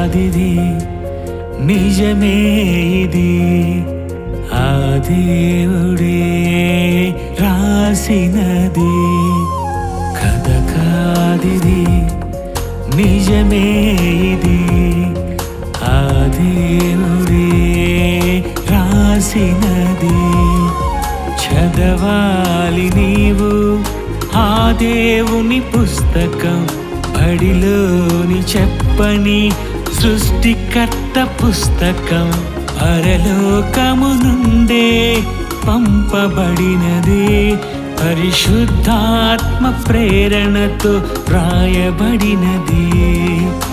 కాదిది నిజమే ఇది ఆ దేవుడే రాసినది కథ కాదిది నిజమే ఇది ఆ దేవుడే రాసినది చదవాలి నీవు ఆ దేవుని పుస్తకం బడిలోని చెప్పని సృష్టికర్త పుస్తకం పరలోకము నుండే పంపబడినది పరిశుద్ధాత్మ ప్రేరణతో రాయబడినది